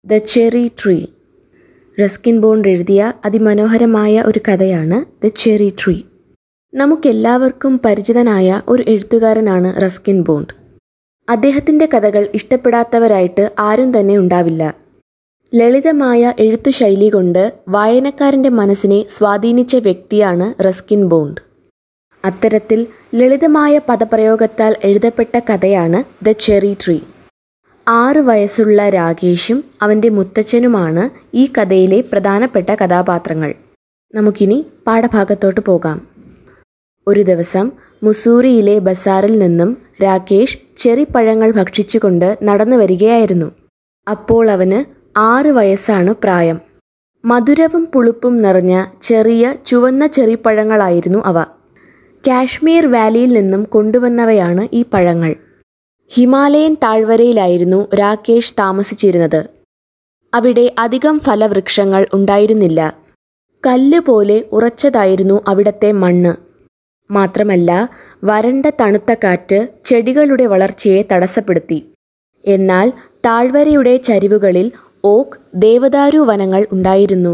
the cherry tree Ruskin Bond എഴുതിയ അതിമനോഹരമായ ഒരു കഥയാണ് ദ ചെറി ട്രീ നമുക്കെല്ലാവർക്കും പരിചിതനായ ഒരു എഴുത്തുകാരനാണ് റസ്കിൻ ബോണ്ട് അദ്ദേഹത്തിൻ്റെ കഥകൾ ഇഷ്ടപ്പെടാത്തവരായിട്ട് ആരും തന്നെ ഉണ്ടാവില്ല ലളിതമായ എഴുത്തു ശൈലി കൊണ്ട് വായനക്കാരൻ്റെ മനസ്സിനെ സ്വാധീനിച്ച വ്യക്തിയാണ് റസ്കിൻ ബോണ്ട് അത്തരത്തിൽ ലളിതമായ പദപ്രയോഗത്താൽ എഴുതപ്പെട്ട കഥയാണ് ദ ചെറി ട്രീ ആറ് വയസ്സുള്ള രാകേഷും അവൻ്റെ മുത്തച്ഛനുമാണ് ഈ കഥയിലെ പ്രധാനപ്പെട്ട കഥാപാത്രങ്ങൾ നമുക്കിനി പാഠഭാഗത്തോട്ട് പോകാം ഒരു ദിവസം മുസൂറിയിലെ ബസാറിൽ നിന്നും രാകേഷ് ചെറിപ്പഴങ്ങൾ ഭക്ഷിച്ചുകൊണ്ട് നടന്നു വരികയായിരുന്നു അപ്പോൾ അവന് ആറ് വയസ്സാണ് പ്രായം മധുരവും പുളിപ്പും നിറഞ്ഞ ചെറിയ ചുവന്ന ചെറിപ്പഴങ്ങളായിരുന്നു അവ കാശ്മീർ വാലിയിൽ നിന്നും കൊണ്ടുവന്നവയാണ് ഈ പഴങ്ങൾ ഹിമാലയൻ താഴ്വരയിലായിരുന്നു രാകേഷ് താമസിച്ചിരുന്നത് അവിടെ അധികം ഫലവൃക്ഷങ്ങൾ ഉണ്ടായിരുന്നില്ല കല്ല് പോലെ ഉറച്ചതായിരുന്നു അവിടത്തെ മണ്ണ് മാത്രമല്ല വരണ്ട തണുത്ത കാറ്റ് ചെടികളുടെ വളർച്ചയെ തടസ്സപ്പെടുത്തി എന്നാൽ താഴ്വരയുടെ ചരിവുകളിൽ ഓക്ക് ദേവദാരു വനങ്ങൾ ഉണ്ടായിരുന്നു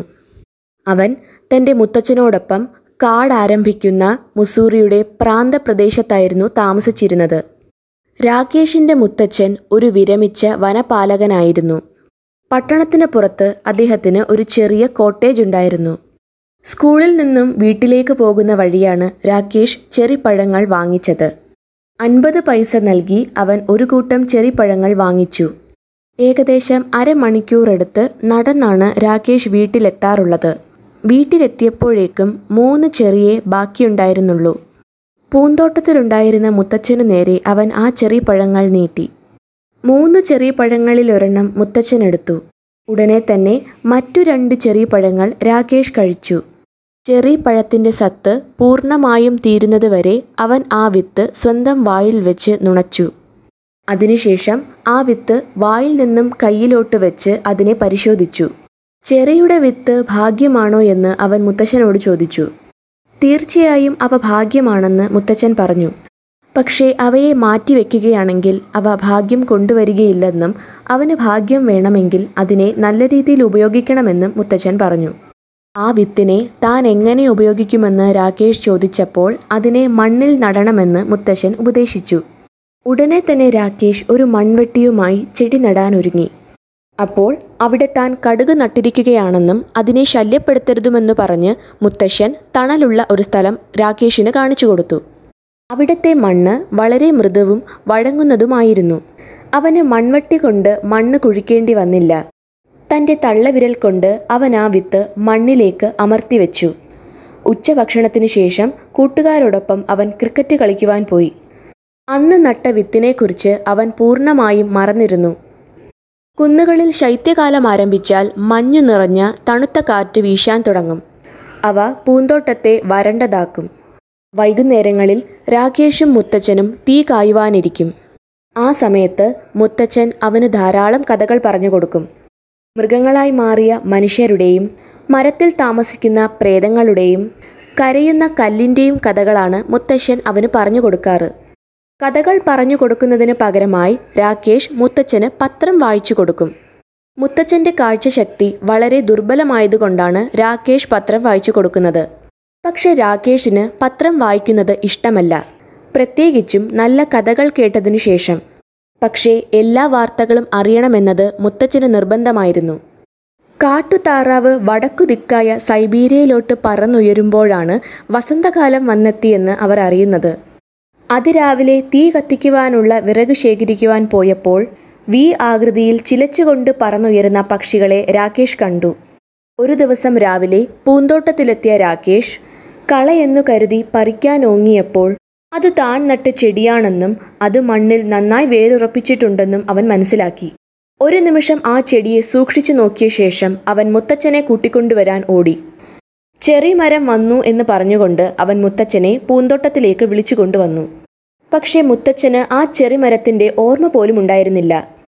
അവൻ തൻ്റെ മുത്തച്ഛനോടൊപ്പം കാടാരംഭിക്കുന്ന മുസൂറിയുടെ പ്രാന്തപ്രദേശത്തായിരുന്നു താമസിച്ചിരുന്നത് രാകേഷിൻ്റെ മുത്തച്ഛൻ ഒരു വിരമിച്ച വനപാലകനായിരുന്നു പട്ടണത്തിന് പുറത്ത് അദ്ദേഹത്തിന് ഒരു ചെറിയ കോട്ടേജ് ഉണ്ടായിരുന്നു സ്കൂളിൽ നിന്നും വീട്ടിലേക്ക് പോകുന്ന വഴിയാണ് രാകേഷ് ചെറിപ്പഴങ്ങൾ വാങ്ങിച്ചത് അൻപത് പൈസ നൽകി അവൻ ഒരു കൂട്ടം ചെറിപ്പഴങ്ങൾ വാങ്ങിച്ചു ഏകദേശം അരമണിക്കൂർ എടുത്ത് നടന്നാണ് രാകേഷ് വീട്ടിലെത്താറുള്ളത് വീട്ടിലെത്തിയപ്പോഴേക്കും മൂന്ന് ചെറിയെ ബാക്കിയുണ്ടായിരുന്നുള്ളൂ പൂന്തോട്ടത്തിലുണ്ടായിരുന്ന മുത്തച്ഛനു നേരെ അവൻ ആ ചെറിയ പഴങ്ങൾ നീട്ടി മൂന്ന് ചെറിയ പഴങ്ങളിൽ ഒരെണ്ണം മുത്തച്ഛൻ എടുത്തു ഉടനെ തന്നെ മറ്റു രണ്ട് ചെറിയ പഴങ്ങൾ രാകേഷ് കഴിച്ചു ചെറിയ പഴത്തിൻ്റെ സത്ത് പൂർണ്ണമായും തീരുന്നതുവരെ അവൻ ആ വിത്ത് സ്വന്തം വായിൽ വെച്ച് നുണച്ചു അതിനുശേഷം ആ വിത്ത് വായിൽ നിന്നും കയ്യിലോട്ട് വെച്ച് അതിനെ പരിശോധിച്ചു ചെറിയുടെ വിത്ത് ഭാഗ്യമാണോ എന്ന് അവൻ മുത്തശ്ശനോട് ചോദിച്ചു തീർച്ചയായും അവ ഭാഗ്യമാണെന്ന് മുത്തച്ഛൻ പറഞ്ഞു പക്ഷേ അവയെ മാറ്റിവെക്കുകയാണെങ്കിൽ അവ ഭാഗ്യം കൊണ്ടുവരികയില്ലെന്നും അവന് ഭാഗ്യം വേണമെങ്കിൽ അതിനെ നല്ല രീതിയിൽ ഉപയോഗിക്കണമെന്നും മുത്തച്ഛൻ പറഞ്ഞു ആ വിത്തിനെ താൻ എങ്ങനെ ഉപയോഗിക്കുമെന്ന് രാകേഷ് ചോദിച്ചപ്പോൾ അതിനെ മണ്ണിൽ നടണമെന്ന് മുത്തശ്ശൻ ഉപദേശിച്ചു ഉടനെ തന്നെ രാകേഷ് ഒരു മൺവെട്ടിയുമായി ചെടി നടാനൊരുങ്ങി അപ്പോൾ അവിടെ താൻ കടുക് നട്ടിരിക്കുകയാണെന്നും അതിനെ ശല്യപ്പെടുത്തരുതുമെന്ന് പറഞ്ഞ് മുത്തശ്ശൻ തണലുള്ള ഒരു സ്ഥലം രാകേഷിന് കാണിച്ചു കൊടുത്തു അവിടത്തെ മണ്ണ് വളരെ മൃദുവും വഴങ്ങുന്നതുമായിരുന്നു അവന് മൺവട്ടി കൊണ്ട് മണ്ണ് കുഴിക്കേണ്ടി വന്നില്ല തൻ്റെ തള്ളവിരൽ കൊണ്ട് അവൻ ആ വിത്ത് മണ്ണിലേക്ക് അമർത്തിവെച്ചു ഉച്ചഭക്ഷണത്തിന് ശേഷം കൂട്ടുകാരോടൊപ്പം അവൻ ക്രിക്കറ്റ് കളിക്കുവാൻ പോയി അന്ന് നട്ട വിത്തിനെക്കുറിച്ച് അവൻ പൂർണ്ണമായും മറന്നിരുന്നു കുന്നുകളിൽ ശൈത്യകാലം ആരംഭിച്ചാൽ മഞ്ഞു നിറഞ്ഞ തണുത്ത കാറ്റ് വീശാൻ തുടങ്ങും അവ പൂന്തോട്ടത്തെ വരണ്ടതാക്കും വൈകുന്നേരങ്ങളിൽ രാകേഷും മുത്തച്ഛനും തീ കായുവാനിരിക്കും ആ സമയത്ത് മുത്തച്ഛൻ അവന് ധാരാളം കഥകൾ പറഞ്ഞു കൊടുക്കും മൃഗങ്ങളായി മാറിയ മനുഷ്യരുടെയും മരത്തിൽ താമസിക്കുന്ന പ്രേതങ്ങളുടെയും കരയുന്ന കല്ലിൻ്റെയും കഥകളാണ് മുത്തശ്ശൻ അവന് പറഞ്ഞു കൊടുക്കാറ് കഥകൾ പറഞ്ഞു കൊടുക്കുന്നതിന് പകരമായി രാകേഷ് മുത്തച്ഛന് പത്രം വായിച്ചു കൊടുക്കും മുത്തച്ഛൻ്റെ കാഴ്ചശക്തി വളരെ ദുർബലമായതുകൊണ്ടാണ് രാകേഷ് പത്രം വായിച്ചു കൊടുക്കുന്നത് പക്ഷെ രാകേഷിന് പത്രം വായിക്കുന്നത് ഇഷ്ടമല്ല പ്രത്യേകിച്ചും നല്ല കഥകൾ കേട്ടതിനു ശേഷം പക്ഷേ എല്ലാ വാർത്തകളും അറിയണമെന്നത് മുത്തച്ഛന് നിർബന്ധമായിരുന്നു കാട്ടുതാറാവ് വടക്കു ദിക്കായ സൈബീരിയയിലോട്ട് പറന്നുയരുമ്പോഴാണ് വസന്തകാലം വന്നെത്തിയെന്ന് അവർ അറിയുന്നത് അതിരാവിലെ തീ കത്തിക്കുവാനുള്ള വിറക് ശേഖരിക്കുവാൻ പോയപ്പോൾ വി ആകൃതിയിൽ ചിലച്ചുകൊണ്ട് പറന്നുയരുന്ന പക്ഷികളെ രാകേഷ് കണ്ടു ഒരു ദിവസം രാവിലെ പൂന്തോട്ടത്തിലെത്തിയ രാകേഷ് കളയെന്നു കരുതി പറിക്കാൻ ഓങ്ങിയപ്പോൾ അത് താൻ നട്ട ചെടിയാണെന്നും അത് മണ്ണിൽ നന്നായി വേരുറപ്പിച്ചിട്ടുണ്ടെന്നും അവൻ മനസ്സിലാക്കി ഒരു നിമിഷം ആ ചെടിയെ സൂക്ഷിച്ചു നോക്കിയ ശേഷം അവൻ മുത്തച്ഛനെ കൂട്ടിക്കൊണ്ടുവരാൻ ഓടി ചെറി മരം വന്നു എന്ന് പറഞ്ഞുകൊണ്ട് അവൻ മുത്തച്ഛനെ പൂന്തോട്ടത്തിലേക്ക് വിളിച്ചു കൊണ്ടുവന്നു പക്ഷേ മുത്തച്ഛന് ആ ചെറിമരത്തിന്റെ ഓർമ്മ പോലും ഉണ്ടായിരുന്നില്ല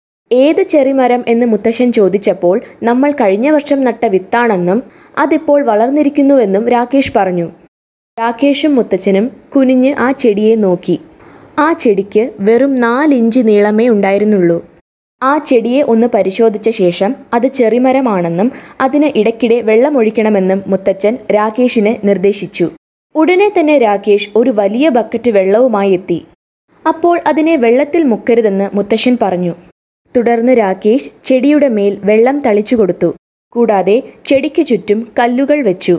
ഏത് ചെറിമരം എന്ന് മുത്തശ്ശൻ ചോദിച്ചപ്പോൾ നമ്മൾ കഴിഞ്ഞ വർഷം നട്ട വിത്താണെന്നും അതിപ്പോൾ വളർന്നിരിക്കുന്നുവെന്നും രാകേഷ് പറഞ്ഞു രാകേഷും മുത്തച്ഛനും കുനിഞ്ഞ് ആ ചെടിയെ നോക്കി ആ ചെടിക്ക് വെറും നാലിഞ്ച് നീളമേ ഉണ്ടായിരുന്നുള്ളൂ ആ ചെടിയെ ഒന്ന് പരിശോധിച്ച ശേഷം അത് ചെറിമരമാണെന്നും അതിന് ഇടയ്ക്കിടെ വെള്ളമൊഴിക്കണമെന്നും മുത്തച്ഛൻ രാകേഷിന് നിർദ്ദേശിച്ചു ഉടനെ തന്നെ രാകേഷ് ഒരു വലിയ ബക്കറ്റ് വെള്ളവുമായി എത്തി അപ്പോൾ അതിനെ വെള്ളത്തിൽ മുക്കരുതെന്ന് മുത്തശ്ശൻ പറഞ്ഞു തുടർന്ന് രാകേഷ് ചെടിയുടെ മേൽ വെള്ളം തളിച്ചു കൊടുത്തു കൂടാതെ ചെടിക്ക് ചുറ്റും കല്ലുകൾ വെച്ചു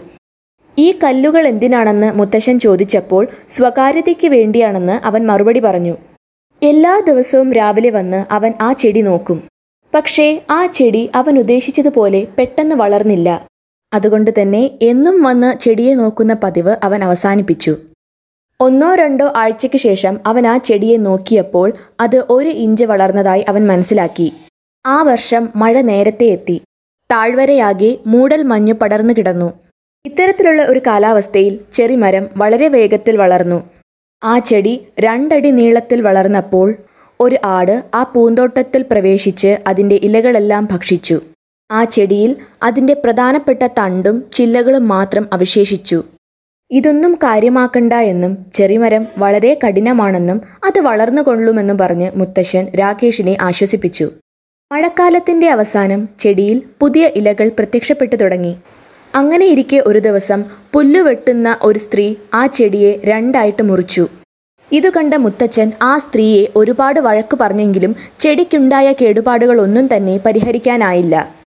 ഈ കല്ലുകൾ എന്തിനാണെന്ന് മുത്തശ്ശൻ ചോദിച്ചപ്പോൾ സ്വകാര്യതയ്ക്ക് വേണ്ടിയാണെന്ന് അവൻ മറുപടി പറഞ്ഞു എല്ലാ ദിവസവും രാവിലെ വന്ന് അവൻ ആ ചെടി നോക്കും പക്ഷേ ആ ചെടി അവൻ ഉദ്ദേശിച്ചതുപോലെ പെട്ടെന്ന് വളർന്നില്ല അതുകൊണ്ട് തന്നെ എന്നും വന്ന് ചെടിയെ നോക്കുന്ന പതിവ് അവൻ അവസാനിപ്പിച്ചു ഒന്നോ രണ്ടോ ആഴ്ചയ്ക്ക് ശേഷം അവൻ ആ ചെടിയെ നോക്കിയപ്പോൾ അത് ഒരു ഇഞ്ച് വളർന്നതായി അവൻ മനസ്സിലാക്കി ആ വർഷം മഴ നേരത്തെ എത്തി താഴ്വരയാകെ മൂടൽ മഞ്ഞ് പടർന്നു കിടന്നു ഇത്തരത്തിലുള്ള ഒരു കാലാവസ്ഥയിൽ ചെറിമരം വളരെ വേഗത്തിൽ വളർന്നു ആ ചെടി രണ്ടടി നീളത്തിൽ വളർന്നപ്പോൾ ഒരു ആട് ആ പൂന്തോട്ടത്തിൽ പ്രവേശിച്ച് അതിൻ്റെ ഇലകളെല്ലാം ഭക്ഷിച്ചു ആ ചെടിയിൽ അതിൻ്റെ പ്രധാനപ്പെട്ട തണ്ടും ചില്ലകളും മാത്രം അവശേഷിച്ചു ഇതൊന്നും കാര്യമാക്കണ്ട എന്നും ചെറിമരം വളരെ കഠിനമാണെന്നും അത് വളർന്നു കൊള്ളുമെന്നും പറഞ്ഞ് മുത്തശ്ശൻ രാകേഷിനെ ആശ്വസിപ്പിച്ചു മഴക്കാലത്തിന്റെ അവസാനം ചെടിയിൽ പുതിയ ഇലകൾ പ്രത്യക്ഷപ്പെട്ടു തുടങ്ങി അങ്ങനെ ഇരിക്കെ ഒരു ദിവസം പുല്ലു വെട്ടുന്ന ഒരു സ്ത്രീ ആ ചെടിയെ രണ്ടായിട്ട് മുറിച്ചു ഇതു കണ്ട മുത്തച്ഛൻ ആ സ്ത്രീയെ ഒരുപാട് വഴക്കു പറഞ്ഞെങ്കിലും ചെടിക്കുണ്ടായ കേടുപാടുകളൊന്നും തന്നെ പരിഹരിക്കാനായില്ല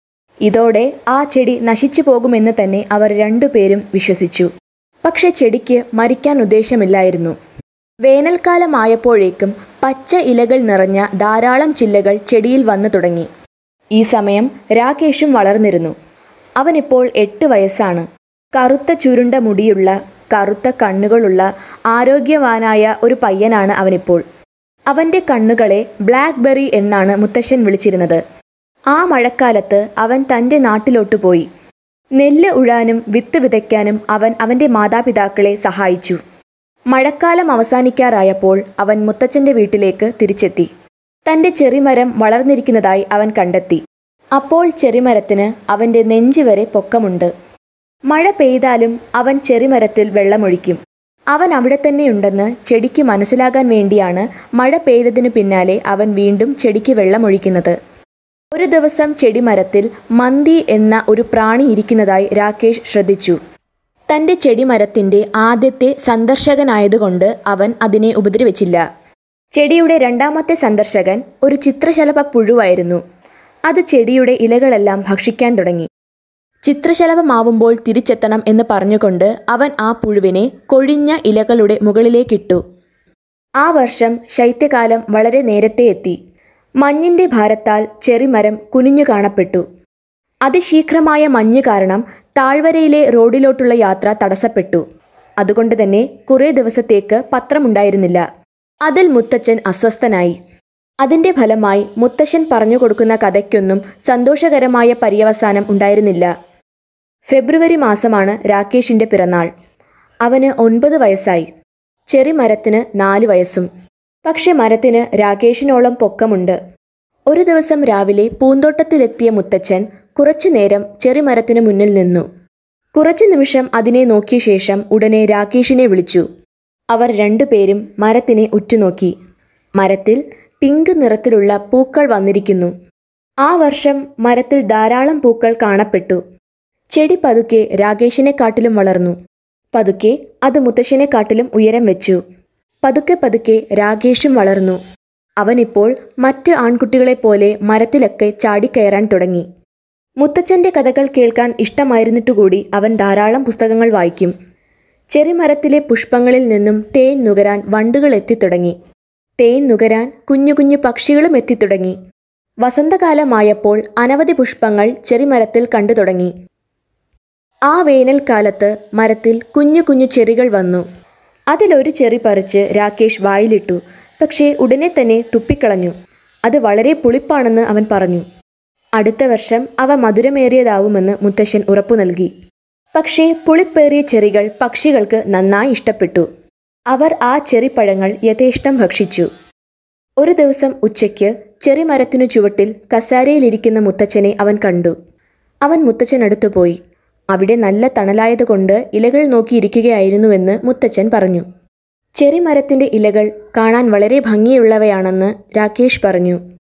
ഇതോടെ ആ ചെടി നശിച്ചു പോകുമെന്ന് തന്നെ അവർ രണ്ടുപേരും വിശ്വസിച്ചു പക്ഷെ ചെടിക്ക് മരിക്കാൻ ഉദ്ദേശമില്ലായിരുന്നു വേനൽക്കാലമായപ്പോഴേക്കും പച്ച ഇലകൾ നിറഞ്ഞ ധാരാളം ചില്ലകൾ ചെടിയിൽ വന്നു തുടങ്ങി ഈ സമയം രാകേഷും വളർന്നിരുന്നു അവനിപ്പോൾ എട്ട് വയസ്സാണ് കറുത്ത ചുരുണ്ട മുടിയുള്ള കറുത്ത കണ്ണുകളുള്ള ആരോഗ്യവാനായ ഒരു പയ്യനാണ് അവനിപ്പോൾ അവൻ്റെ കണ്ണുകളെ ബ്ലാക്ക്ബെറി എന്നാണ് മുത്തശ്ശൻ വിളിച്ചിരുന്നത് ആ മഴക്കാലത്ത് അവൻ തൻ്റെ നാട്ടിലോട്ട് പോയി നെല്ല് ഉഴാനും വിത്ത് വിതയ്ക്കാനും അവൻ അവൻ്റെ മാതാപിതാക്കളെ സഹായിച്ചു മഴക്കാലം അവസാനിക്കാറായപ്പോൾ അവൻ മുത്തച്ഛൻ്റെ വീട്ടിലേക്ക് തിരിച്ചെത്തി തൻ്റെ ചെറിമരം വളർന്നിരിക്കുന്നതായി അവൻ കണ്ടെത്തി അപ്പോൾ ചെറിമരത്തിന് അവൻ്റെ നെഞ്ച് വരെ പൊക്കമുണ്ട് മഴ പെയ്താലും അവൻ ചെറിമരത്തിൽ വെള്ളമൊഴിക്കും അവൻ അവിടെ തന്നെയുണ്ടെന്ന് ചെടിക്ക് മനസ്സിലാകാൻ വേണ്ടിയാണ് മഴ പെയ്തതിനു പിന്നാലെ അവൻ വീണ്ടും ചെടിക്ക് വെള്ളമൊഴിക്കുന്നത് ഒരു ദിവസം ചെടിമരത്തിൽ മന്തി എന്ന ഒരു പ്രാണി ഇരിക്കുന്നതായി രാകേഷ് ശ്രദ്ധിച്ചു തൻ്റെ ചെടിമരത്തിൻ്റെ ആദ്യത്തെ സന്ദർശകനായതുകൊണ്ട് അവൻ അതിനെ ഉപദ്രവിച്ചില്ല ചെടിയുടെ രണ്ടാമത്തെ സന്ദർശകൻ ഒരു ചിത്രശലഭ പുഴുവായിരുന്നു അത് ചെടിയുടെ ഇലകളെല്ലാം ഭക്ഷിക്കാൻ തുടങ്ങി ചിത്രശലഭമാവുമ്പോൾ തിരിച്ചെത്തണം എന്ന് പറഞ്ഞുകൊണ്ട് അവൻ ആ പുഴുവിനെ കൊഴിഞ്ഞ ഇലകളുടെ മുകളിലേക്കിട്ടു ആ വർഷം ശൈത്യകാലം വളരെ നേരത്തെ എത്തി മഞ്ഞിന്റെ ഭാരത്താൽ ചെറിമരം കുനിഞ്ഞു കാണപ്പെട്ടു അതിശീഘ്രമായ മഞ്ഞ് കാരണം താഴ്വരയിലെ റോഡിലോട്ടുള്ള യാത്ര തടസ്സപ്പെട്ടു അതുകൊണ്ട് തന്നെ കുറേ ദിവസത്തേക്ക് പത്രമുണ്ടായിരുന്നില്ല അതിൽ മുത്തച്ഛൻ അസ്വസ്ഥനായി അതിന്റെ ഫലമായി മുത്തശ്ശൻ പറഞ്ഞു കൊടുക്കുന്ന കഥയ്ക്കൊന്നും സന്തോഷകരമായ പര്യവസാനം ഉണ്ടായിരുന്നില്ല ഫെബ്രുവരി മാസമാണ് രാകേഷിന്റെ പിറന്നാൾ അവന് ഒൻപത് വയസ്സായി ചെറി മരത്തിന് നാല് വയസ്സും പക്ഷെ മരത്തിന് രാകേഷിനോളം പൊക്കമുണ്ട് ഒരു ദിവസം രാവിലെ പൂന്തോട്ടത്തിലെത്തിയ മുത്തച്ഛൻ കുറച്ചുനേരം ചെറിമരത്തിന് മുന്നിൽ നിന്നു കുറച്ചു നിമിഷം അതിനെ നോക്കിയ ശേഷം ഉടനെ രാകേഷിനെ വിളിച്ചു അവർ രണ്ടുപേരും മരത്തിനെ ഉറ്റുനോക്കി മരത്തിൽ പിങ്ക് നിറത്തിലുള്ള പൂക്കൾ വന്നിരിക്കുന്നു ആ വർഷം മരത്തിൽ ധാരാളം പൂക്കൾ കാണപ്പെട്ടു ചെടി പതുക്കെ രാകേഷിനെക്കാട്ടിലും വളർന്നു പതുക്കെ അത് മുത്തശ്ശനെക്കാട്ടിലും ഉയരം വെച്ചു പതുക്കെ പതുക്കെ രാകേഷും വളർന്നു അവനിപ്പോൾ മറ്റ് ആൺകുട്ടികളെപ്പോലെ മരത്തിലൊക്കെ ചാടിക്കയറാൻ തുടങ്ങി മുത്തച്ഛൻ്റെ കഥകൾ കേൾക്കാൻ ഇഷ്ടമായിരുന്നിട്ടുകൂടി അവൻ ധാരാളം പുസ്തകങ്ങൾ വായിക്കും ചെറിമരത്തിലെ പുഷ്പങ്ങളിൽ നിന്നും തേൻ നുകരാൻ വണ്ടുകൾ എത്തിത്തുടങ്ങി തേൻ നുകരാൻ കുഞ്ഞു കുഞ്ഞു പക്ഷികളും എത്തിത്തുടങ്ങി വസന്തകാലമായപ്പോൾ അനവധി പുഷ്പങ്ങൾ ചെറിമരത്തിൽ കണ്ടു തുടങ്ങി ആ വേനൽക്കാലത്ത് മരത്തിൽ കുഞ്ഞു കുഞ്ഞു ചെറികൾ വന്നു അതിലൊരു ചെറി പറിച്ച് രാകേഷ് വായിലിട്ടു പക്ഷേ ഉടനെ തന്നെ തുപ്പിക്കളഞ്ഞു അത് വളരെ പുളിപ്പാണെന്ന് അവൻ പറഞ്ഞു അടുത്ത വർഷം അവ മധുരമേറിയതാവുമെന്ന് മുത്തശ്ശൻ ഉറപ്പു നൽകി പക്ഷേ പുളിപ്പേറിയ ചെറികൾ പക്ഷികൾക്ക് നന്നായി ഇഷ്ടപ്പെട്ടു അവർ ആ ചെറിപ്പഴങ്ങൾ യഥേഷ്ടം ഭക്ഷിച്ചു ഒരു ദിവസം ഉച്ചയ്ക്ക് ചെറിമരത്തിനു ചുവട്ടിൽ കസാരയിലിരിക്കുന്ന മുത്തച്ഛനെ അവൻ കണ്ടു അവൻ മുത്തച്ഛനടുത്തു പോയി അവിടെ നല്ല തണലായതുകൊണ്ട് ഇലകൾ നോക്കിയിരിക്കുകയായിരുന്നുവെന്ന് മുത്തച്ഛൻ പറഞ്ഞു ചെറിമരത്തിന്റെ ഇലകൾ കാണാൻ വളരെ ഭംഗിയുള്ളവയാണെന്ന് രാകേഷ് പറഞ്ഞു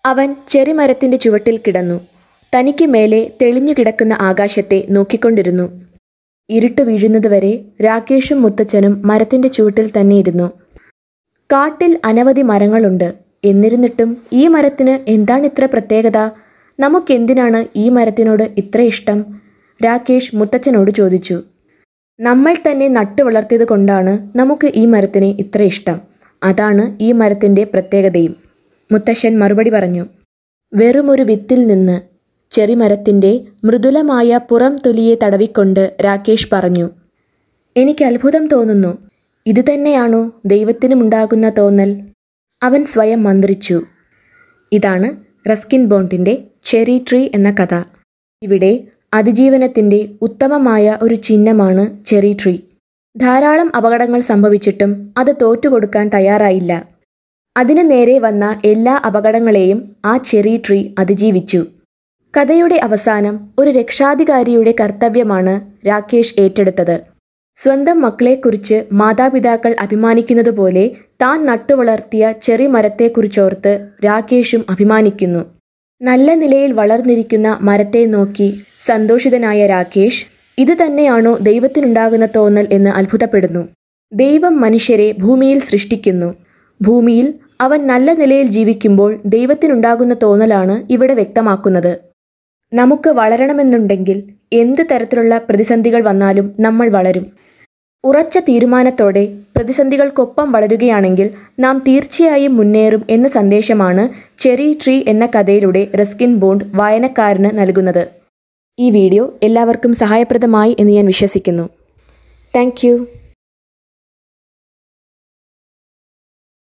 അവൻ ചെറിമരത്തിന്റെ ചുവട്ടിൽ കിടന്നു തനിക്ക് മേലെ തെളിഞ്ഞു കിടക്കുന്ന ആകാശത്തെ നോക്കിക്കൊണ്ടിരുന്നു ഇരുട്ട് വീഴുന്നതുവരെ രാകേഷും മുത്തച്ഛനും മരത്തിന്റെ ചുവട്ടിൽ തന്നെ ഇരുന്നു കാട്ടിൽ അനവധി മരങ്ങളുണ്ട് എന്നിരുന്നിട്ടും ഈ മരത്തിന് എന്താണിത്ര പ്രത്യേകത നമുക്കെന്തിനാണ് ഈ മരത്തിനോട് ഇത്ര ഇഷ്ടം രാകേഷ് മുത്തച്ഛനോട് ചോദിച്ചു നമ്മൾ തന്നെ നട്ടു വളർത്തിയത് കൊണ്ടാണ് നമുക്ക് ഈ മരത്തിനെ ഇത്ര ഇഷ്ടം അതാണ് ഈ മരത്തിൻ്റെ പ്രത്യേകതയും മുത്തശ്ശൻ മറുപടി പറഞ്ഞു വെറുമൊരു വിത്തിൽ നിന്ന് ചെറിമരത്തിൻ്റെ മൃദുലമായ പുറം തൊലിയെ തടവിക്കൊണ്ട് രാകേഷ് പറഞ്ഞു എനിക്ക് അത്ഭുതം തോന്നുന്നു ഇതുതന്നെയാണോ ദൈവത്തിനുമുണ്ടാകുന്ന തോന്നൽ അവൻ സ്വയം മന്ത്രിച്ചു ഇതാണ് റസ്കിൻ ബോണ്ടിൻ്റെ ചെറി ട്രീ എന്ന കഥ ഇവിടെ അതിജീവനത്തിൻ്റെ ഉത്തമമായ ഒരു ചിഹ്നമാണ് ചെറി ട്രീ ധാരാളം അപകടങ്ങൾ സംഭവിച്ചിട്ടും അത് തോറ്റുകൊടുക്കാൻ തയ്യാറായില്ല അതിനു നേരെ വന്ന എല്ലാ അപകടങ്ങളെയും ആ ചെറി ട്രീ അതിജീവിച്ചു കഥയുടെ അവസാനം ഒരു രക്ഷാധികാരിയുടെ കർത്തവ്യമാണ് രാകേഷ് ഏറ്റെടുത്തത് സ്വന്തം മക്കളെക്കുറിച്ച് മാതാപിതാക്കൾ അഭിമാനിക്കുന്നതുപോലെ താൻ നട്ടുവളർത്തിയ ചെറി മരത്തെക്കുറിച്ചോർത്ത് രാകേഷും അഭിമാനിക്കുന്നു നല്ല നിലയിൽ വളർന്നിരിക്കുന്ന മരത്തെ നോക്കി സന്തോഷിതനായ രാകേഷ് ഇത് തന്നെയാണോ ദൈവത്തിനുണ്ടാകുന്ന തോന്നൽ എന്ന് അത്ഭുതപ്പെടുന്നു ദൈവം മനുഷ്യരെ ഭൂമിയിൽ സൃഷ്ടിക്കുന്നു ഭൂമിയിൽ അവൻ നല്ല നിലയിൽ ജീവിക്കുമ്പോൾ ദൈവത്തിനുണ്ടാകുന്ന തോന്നലാണ് ഇവിടെ വ്യക്തമാക്കുന്നത് നമുക്ക് വളരണമെന്നുണ്ടെങ്കിൽ എന്ത് തരത്തിലുള്ള പ്രതിസന്ധികൾ വന്നാലും നമ്മൾ വളരും ഉറച്ച തീരുമാനത്തോടെ പ്രതിസന്ധികൾക്കൊപ്പം വളരുകയാണെങ്കിൽ നാം തീർച്ചയായും മുന്നേറും എന്ന സന്ദേശമാണ് ചെറി ട്രീ എന്ന കഥയിലൂടെ റസ്കിൻ ബോണ്ട് വായനക്കാരന് നൽകുന്നത് ഈ വീഡിയോ എല്ലാവർക്കും സഹായപ്രദമായി എന്ന് ഞാൻ വിശ്വസിക്കുന്നു താങ്ക്